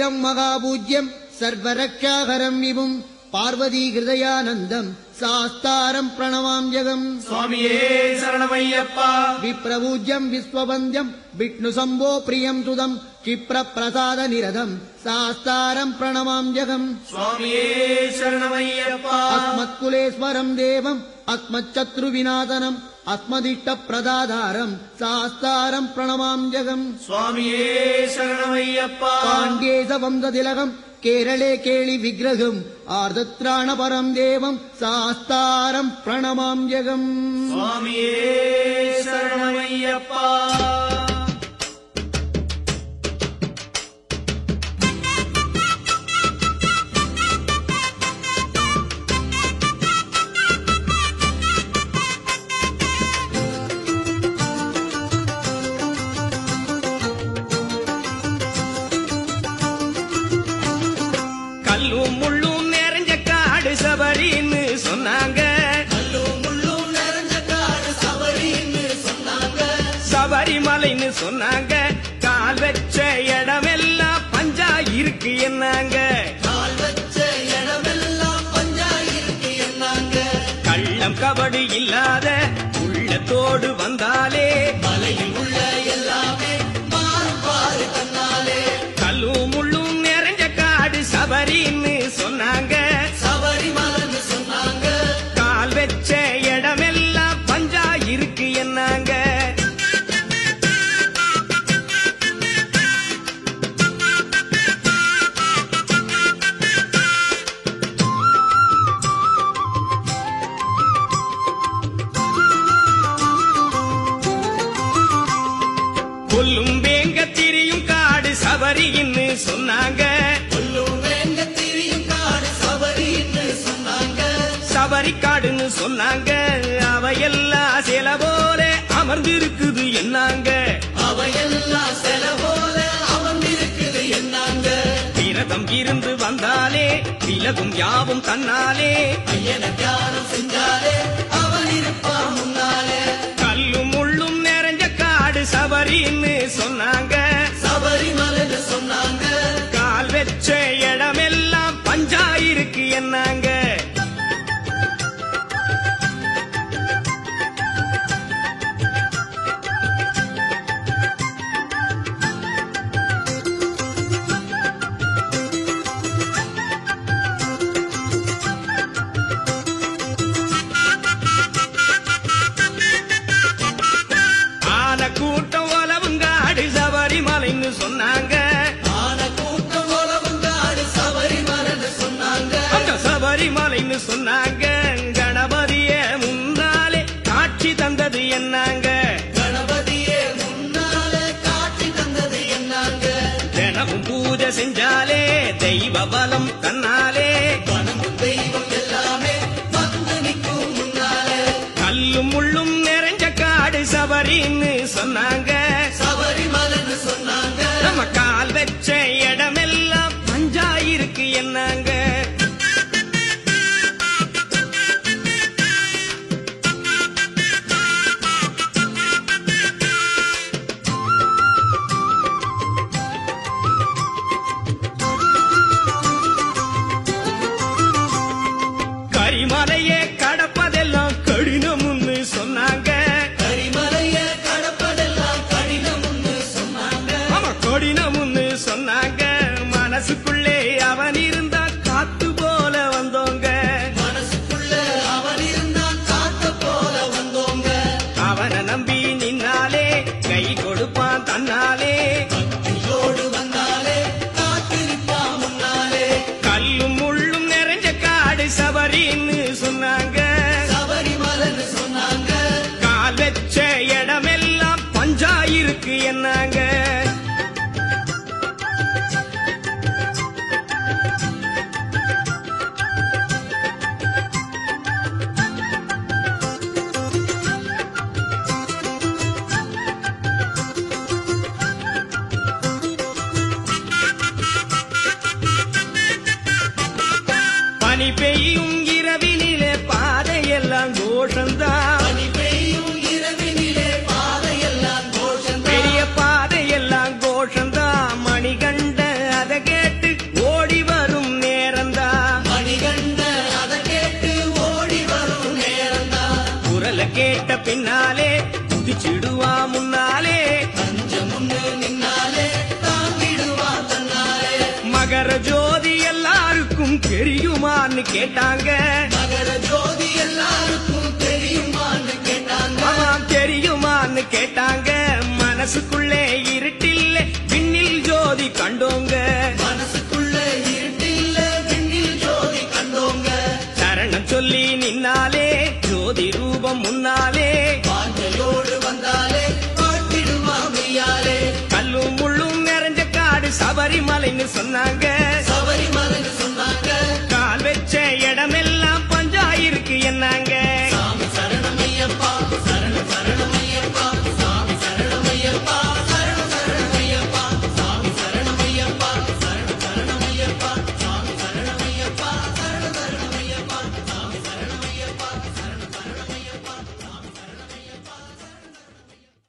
சர்வேதம் மகாபூஜ்யம் சர்வரக்ஷாகரம் விபும் பார்வதி ஹிருதயானந்தம் சாஸ்தாரம் பிரணவாம் ஜெகம் சுவாமியே சரணமையப்பா விப்ரபூஜ்யம் விஸ்வவந்தியம் விஷ்ணு சம்போ பிரியம் சுதம் கிப்ர பிரசாத நிரதம் சாஸ்தாரம் பிரணவாம் ஜெகம் சுவாமியே சரணமையப்பா अस्मत्कुलेश्वरम् देवम् अस्मच्चत्रुविनाशनम् अस्मदिष्टप्रदाधारम् सास्तारम् प्रणमाम् जगम् சுவாமியே சரணமையப்பா पाण्ड्येशवंशतिलकम् केरळे केळि विग्रहम् आर्दत्राणपरम् देवम् सास्तारम् प्रणमाम् जगम् சுவாமியே சரணமையப்பா கல்லும் முள்ளும் நிறைஞ்ச காடு சபரின்னு சொன்னாங்க சபரிமலைன்னு சொன்னாங்க கால் வச்ச இடமெல்லாம் பஞ்சா இருக்கு என்னாங்க கள்ளம் கபடு இல்லாத உள்ளத்தோடு வந்தாலே கல்லும் முள்ளும் நிறைஞ்ச காடு சபரின்னு சொன்னாங்க கால் வச்ச இடமெல்லாம் பஞ்சா இருக்கு என்னாங்க கொல்லும் வேங்க திரியும் காடு சபரின்னு சொன்னாங்க சபரி காடுன்னு சொன்னாங்க அவையெல்லாம் சில போல அமர்ந்திருக்குது என்னாங்க விரதம் இருந்து வந்தாலே விலகும் யாவும் தன்னாலே கல்லும் முள்ளும் நிறைஞ்ச காடு சபரின்னு சொன்னாங்க கால் வச்ச இடமெல்லாம் பஞ்சாயிருக்கு என்னாங்க ஆன கூட்டம் உலவுங்காடு சபரிமலைன்னு சொன்னாங்க அந்த சபரிமலைன்னு சொன்னாங்க கணபதிய முன்னாலே காட்சி தந்தது என்னாங்க தினமும் பூஜை செஞ்சாலே தெய்வ பலம் தன்னாலே கல்லும் முள்ளும் நிறைஞ்ச காடு சபரின்னு சொன்னாங்க நம்ம கால் வச்ச இடமெல்லாம் பஞ்சாயிருக்கு என்னாங்க கரிமலையே கடப்பதெல்லாம் கடினம்னு சொன்னாங்க ஆமா கடினம்னு சொன்னாங்க மனசுக்குள்ளே அவன் இருந்தா காத்து போல வந்தோங்க அவனை நம்பி நின்னாலே கை கொடுப்பான் தன்னாலே கல்லும் முள்ளும் நிறைஞ்ச காடு சபரின்னு சொன்னாங்க கால் வச்ச இடமெல்லாம் பஞ்சாயிருக்கு என்னாங்க பனி பெய்யும் இரவினிலே பாதையெல்லாம் கோஷந்தான் பெரிய பாதையெல்லாம் கோஷந்தான் மணிகண்ட அதை கேட்டு மகர ஜோதி எல்லாருக்கும் தெரியுமான்னு கேட்டாங்க மகர ஜோதி எல்லாருக்கும் தெரியுமான்னு கேட்டாங்க ஆமாம் தெரியுமான்னு கேட்டாங்க மனசுக்குள்ளே இருட்டில்ல விண்ணில் ஜோதி கண்டோங்க மனசுக்குள்ள இருட்டில்ல விண்ணில் ஜோதி கண்டோங்க சரணம் சொல்லி நின்னாலே ஜோதி ரூபம் முன்னாலே வாஞ்சையோடு வந்தாலே பாட்டிடுமாமையாலே கல்லும் முள்ளும் நிறைஞ்ச காடு சபரிமலைன்னு சொன்னாங்க சபரிமலை